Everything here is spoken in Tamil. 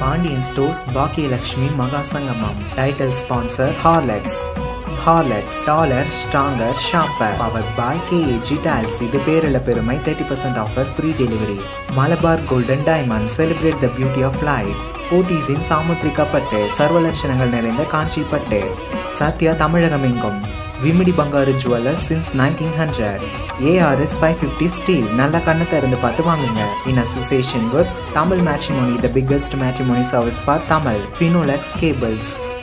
Pandian stores Bhagyalakshmi Mahasangamam title sponsor Horlicks Horlicks taller stronger sharper power boy KAG tiles இது பேரில் பெருமை thirty percent offer free delivery Malabar golden diamond celebrate the beauty of life போத்தீஸின் சாமுத்ரிகா பட்டு சர்வலட்சணங்கள் நிறைந்த காஞ்சி பட்டு சத்யா தமிழகம் எங்கும் Vummidi Bangaru jewellers since nineteen hundred ARS five fifty steel நல்ல கண்ணை திறந்து பார்த்து வாங்குங்க in association with Tamil matrimony the biggest matrimony service for Tamil Finolex cables